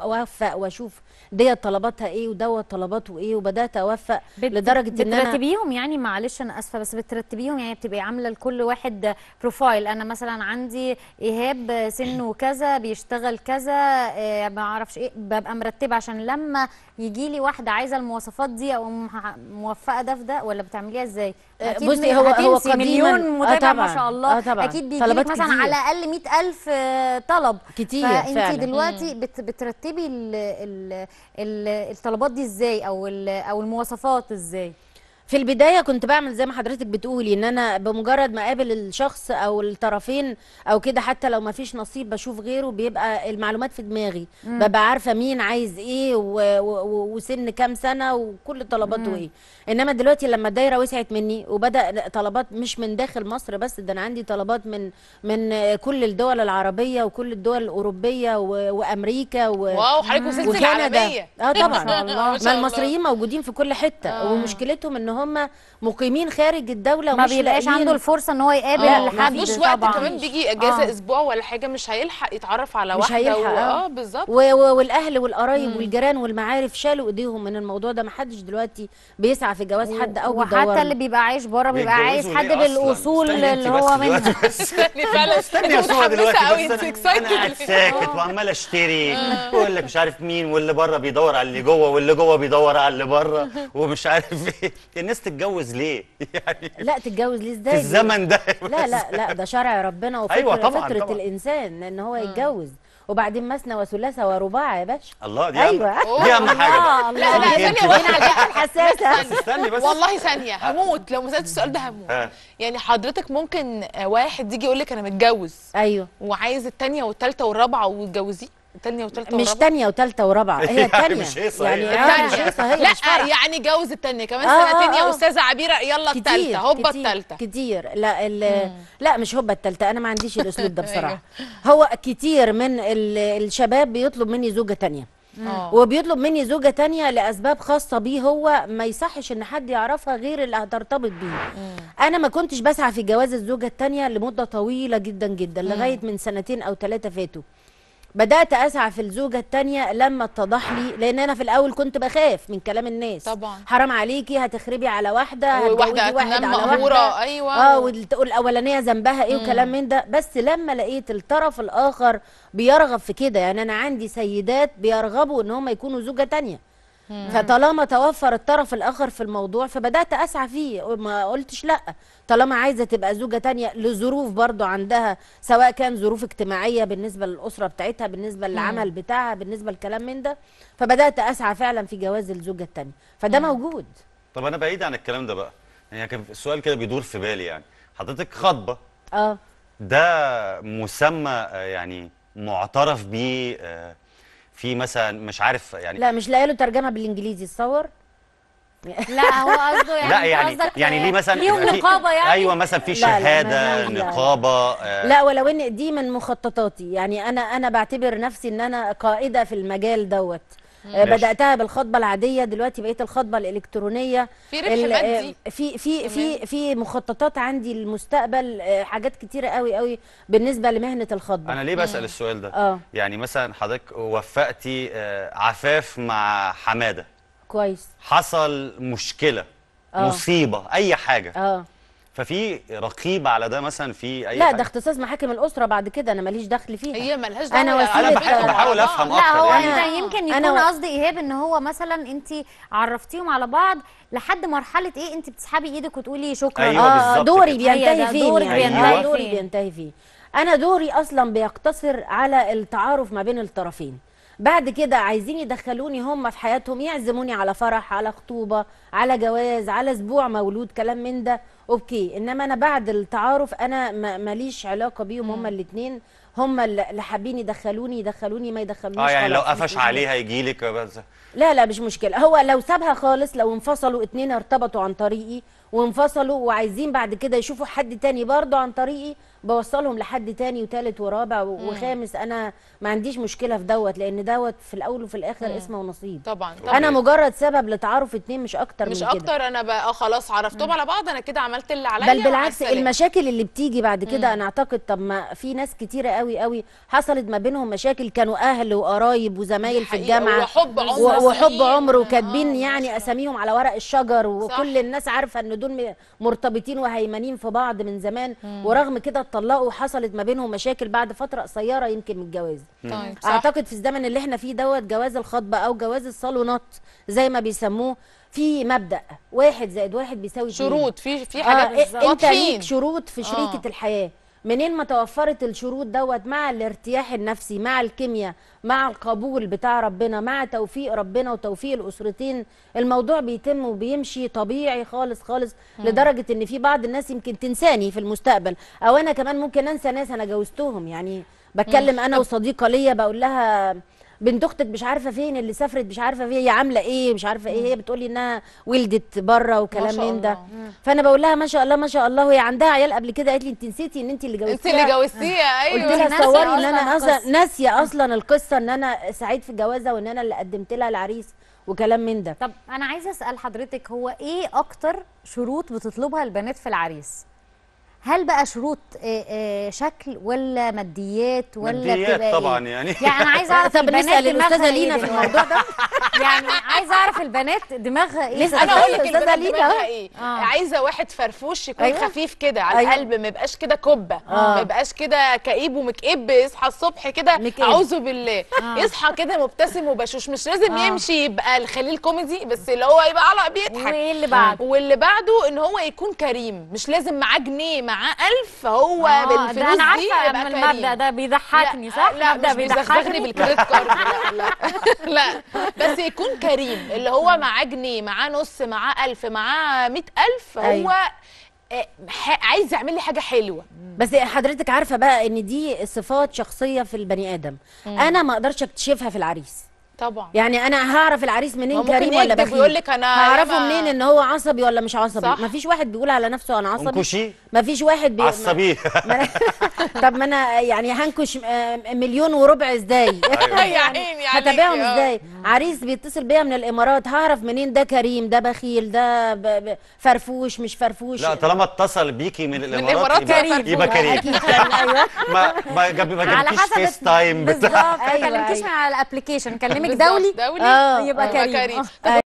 اوفق واشوف ديت طلباتها ايه ودوت طلباته ايه وبدات اوفق بت- لدرجه ان انا بترتبيهم يعني معلش انا اسفه بس بترتبيهم يعني بتبقي عامله لكل واحد بروفايل انا مثلا عندي ايهاب سنه كذا بيشتغل كذا آه، ما اعرفش ايه ببقى مرتبه عشان لما يجي لي واحده عايزه المواصفات دي او مح- موفقه ده في ده ولا بتعمليها ازاي آه، أكيد بصي م- هو- هو هتنسي قديماً- مليون آه متابع ما طبعاً، شاء الله آه طبعاً. اكيد بيجي لك طلبات مثلا كتير. على الاقل 100000 آه، طلب كتير فانت فعلاً. دلوقتي بت بترتبي ال ال ال الطلبات دي ازاي او ال- او المواصفات ازاي في البدايه كنت بعمل زي ما حضرتك بتقولي ان انا بمجرد ما اقابل الشخص او الطرفين او كده حتى لو ما فيش نصيب بشوف غيره بيبقى المعلومات في دماغي ببقى عارفه مين عايز ايه و- و- و- وسن كام سنه وكل طلباته ايه انما دلوقتي لما الدايره وسعت مني وبدا طلبات مش من داخل مصر بس ده انا عندي طلبات من من كل الدول العربيه وكل الدول الاوروبيه و- وامريكا و واو حضرتك وصلتي العالميه اه طبعا ما شاء الله. ما المصريين موجودين في كل حته آه. ومشكلتهم ان هم مقيمين خارج الدوله ما ومش بيبقاش لاقيين- عنده الفرصه ان هو يقابل اه حد ما عندوش وقت طبعا كمان بيجي اجازه آه. اسبوع ولا حاجه مش هيلحق يتعرف على مش واحده هيلحق، و... آه. اه بالظبط و- و- والاهل والقرايب والجيران والمعارف شالوا ايديهم من الموضوع ده ما حدش دلوقتي بيسعى في جواز حد او بيدور وحتى اللي بيبقى عايش بره بيبقى عايز بيتجوزوا حد ليه أصلاً؟ بالاصول استني اللي انت بس هو دلوقتي منها بس. يعني فعلا استني يا سوى دلوقتي قوي بس انت انا انا قاعد excited. ساكت وعمال اشتري ويقول لك مش عارف مين واللي بره بيدور على اللي جوه واللي جوه بيدور على اللي بره ومش عارف ايه الناس تتجوز ليه يعني لا تتجوز ليه ازاي في الزمن ده لا لا لا ده شرع ربنا وفطره أيوة طبعاً، فطره طبعاً. الانسان ان هو يتجوز وبعدين مثنى وثلاثه ورباع يا باشا الله دي ايوه أهم- دي اهم حاجه بقى. لا لا لا خليكي انت ثانيه بقى. واحده على فكره الحساسه استني بس والله ثانيه هموت لو ما سالت السؤال ده هموت ها. يعني حضرتك ممكن آه، واحد يجي يقول لك انا متجوز ايوه وعايز الثانيه والثالثه والرابعه وتجوزيه الثانيه والثالثه مش والرابعه تانية وتالتة ورابعة هي يعني التانية مش هيصة يعني هي. آه مش هيصة هي لا مش فرح. يعني جوز الثانيه كمان آه، آه، سنتين يا آه. استاذه عبيره يلا الثالثه هوبا كتير الثالثه كتير لا ال لا مش هوبا التالتة انا ما عنديش الاسلوب ده بصراحه هو كتير من ال- الشباب بيطلب مني زوجه تانية اه وبيطلب مني زوجه تانية لاسباب خاصه بيه هو ما يصحش ان حد يعرفها غير اللي هترتبط بيه انا ما كنتش بسعى في جواز الزوجه التانية لمده طويله جدا جدا لغايه من سنتين او ثلاثه فاتوا بدات اسعى في الزوجه التانية لما اتضح لي لان انا في الاول كنت بخاف من كلام الناس طبعا. حرام عليكي هتخربي على واحده وواحده هتجوزي واحد هتنام على مقهوره واحده ايوه اه والاولانيه ذنبها ايه وكلام من ده بس لما لقيت الطرف الاخر بيرغب في كده يعني انا عندي سيدات بيرغبوا ان هم يكونوا زوجه تانية فطالما توفر الطرف الاخر في الموضوع فبدات اسعى فيه ما قلتش لا طالما عايزه تبقى زوجه تانية لظروف برضو عندها سواء كان ظروف اجتماعيه بالنسبه للاسره بتاعتها بالنسبه للعمل بتاعها بالنسبه لكلام من ده فبدات اسعى فعلا في جواز الزوجه التانية فده موجود طب انا بعيد عن الكلام ده بقى يعني كان السؤال كده بيدور في بالي يعني حضرتك خاطبه اه ده مسمى آه، يعني معترف بيه آه، في مثلا مش عارف يعني لا مش لاقي له ترجمه بالانجليزي تصور لا هو قصده يعني لا أنت يعني قصدك يعني ليه مثلا ليهم يبقى في- نقابه يعني ايوه مثلا في لا، لا، ما- شهاده ما- لا. نقابه آه، لا ولو ان دي من مخططاتي يعني انا انا بعتبر نفسي ان انا قائده في المجال دوت آه، ماشي. بداتها بالخطبه العاديه دلوقتي بقيت الخطبه الالكترونيه في ربح ال- مادي. آه، في في في في مخططات عندي للمستقبل آه، حاجات كتيره قوي قوي بالنسبه لمهنه الخطبه انا ليه بسال السؤال ده اه يعني مثلا حضرتك وفقتي آه، عفاف مع حماده كويس حصل مشكله آه. مصيبه اي حاجه اه ففي رقيب على ده مثلا في اي لا حاجة؟ ده اختصاص محاكم الاسره بعد كده انا ماليش دخل فيها هي ملهاش أنا دعوه وسيلة- انا بحاول, بحاول آه. افهم لا اكتر هو يعني انت يمكن أنا يكون و- قصد ايهاب ان هو مثلا انت عرفتيهم على بعض لحد مرحله ايه انت بتسحبي ايدك وتقولي شكرا أيوة اه بالظبط دوري كده. بينتهي هي ده، فين دورك يعني بينتهي آه، دوري فين. بينتهي فيه انا دوري اصلا بيقتصر على التعارف ما بين الطرفين بعد كده عايزين يدخلوني هم في حياتهم يعزموني على فرح على خطوبه على جواز على اسبوع مولود كلام من ده اوكي انما انا بعد التعارف انا ما- ماليش علاقه بيهم هم الاثنين هم اللي حابين يدخلوني يدخلوني ما يدخلونيش اه يعني لو خلاص، مش قفش مشكلة. عليها يجي لك بس لا لا مش مشكلة هو لو سابها خالص لو انفصلوا اتنين ارتبطوا عن طريقي وانفصلوا وعايزين بعد كده يشوفوا حد تاني برضه عن طريقي بوصلهم لحد تاني وتالت ورابع و- وخامس انا ما عنديش مشكله في دوت لان دوت في الاول وفي الاخر اسمه ونصيب طبعا انا مجرد سبب لتعارف اتنين مش اكتر مش من كده اكتر انا بقى خلاص عرفتهم على بعض انا كده عملت اللي عليا بل بالعكس ومع السلامة. المشاكل اللي بتيجي بعد كده انا اعتقد طب ما في ناس كتيره قوي قوي حصلت ما بينهم مشاكل كانوا اهل وقرايب وزمايل في حقيقة، الجامعه وحب عمر و- وحب سنين. عمر آه، وكاتبين ما يعني شاء اساميهم على ورق الشجر صح. وكل الناس عارفه ان دول م- مرتبطين وهيمنين في بعض من زمان ورغم كده اتطلقوا وحصلت ما بينهم مشاكل بعد فتره قصيره يمكن من الجواز طيب صح اعتقد في الزمن اللي احنا فيه دوت جواز الخطبه او جواز الصالونات زي ما بيسموه في مبدا واحد زائد واحد بيساوي اتنين. شروط في في آه حاجات إ- انت واضحين. ليك شروط في شريكه آه. الحياه منين ما توفرت الشروط دوت مع الارتياح النفسي مع الكيمياء مع القبول بتاع ربنا مع توفيق ربنا وتوفيق الاسرتين الموضوع بيتم وبيمشي طبيعي خالص خالص لدرجه ان في بعض الناس يمكن تنساني في المستقبل او انا كمان ممكن انسى ناس انا جوزتهم يعني بتكلم انا وصديقه ليا بقول لها بنت اختك مش عارفه فين اللي سافرت مش عارفه فين هي عامله ايه مش عارفه ايه هي بتقولي انها ولدت بره وكلام شاء من ده الله. فانا بقول لها ما شاء الله ما شاء الله وهي عندها عيال قبل كده قالت لي انت نسيتي ان انت اللي انت جوزتيها اللي جوزتيها قلت ايوه لها ناسية تصوري ان أصلاً انا القصة. اصلا ناسيه اصلا القصه ان انا سعيد في الجوازه وان انا اللي قدمت لها العريس وكلام من ده طب انا عايزه اسال حضرتك هو ايه اكتر شروط بتطلبها البنات في العريس هل بقى شروط آه، آه، شكل ولا ماديات ولا ماديات بتبقى طبعا إيه؟ يعني يعني انا عايزه اعرف طب البنات نسال دماغها الاستاذه إيه لينا في دلوقتي؟ الموضوع ده يعني عايزه اعرف البنات دماغها ايه لسه انا أنا اقول لك أستاذة البنات لينا. دماغها ايه آه. عايزه واحد فرفوش يكون أيوة. خفيف كده على أيوة. القلب ما يبقاش كده كبه آه. ما يبقاش كده كئيب ومكئب يصحى الصبح كده مكئب. اعوذ بالله يصحى كده مبتسم وبشوش مش لازم آه. يمشي يبقى الخليل كوميدي بس اللي هو يبقى على بيضحك وايه اللي بعد واللي بعده ان هو يكون كريم مش لازم معاه جنيه معاه ألف فهو آه، بالفلوس ده انا دي عارفه يبقى ان كريم المبدا ده بيضحكني لا صح لا مبدأ مش بيزغزغني بالكريدت كارد لا لا لا بس يكون كريم اللي هو معاه جنيه معاه نص معاه ألف معاه مئة ألف هو أيوة. آه، ح- عايز يعمل لي حاجة حلوة بس حضرتك عارفه بقى ان دي صفات شخصيه في البني ادم انا ما اقدرش اكتشفها في العريس طبعا يعني انا هعرف العريس منين هو ممكن كريم ولا يكذب بخيل ويقول لك أنا هعرفه ياما- منين ان هو عصبي ولا مش عصبي صح. مفيش واحد بيقول على نفسه انا عصبي انكشي مفيش واحد بي... عصبيه ما أنا- طب ما انا يعني هنكش آه، مليون وربع ازاي يا عيني عليكي، هتابعهم آه. ازاي عريس بيتصل بيا من الامارات هعرف منين ده كريم ده بخيل ده ب... ب... فرفوش مش فرفوش لا طالما اتصل بيكي من الامارات الإمارات يبقى, كريم. يبقى كريم اكيد كان ايوه ما ما جاب ما على جابكيش حسب فيس تايم بالظبط بتاع ما أيوة، كلمكيش أيوة. من على الابلكيشن كلمك بالظبط، دولي دولي آه، يبقى يبقى كريم كريم آه. طب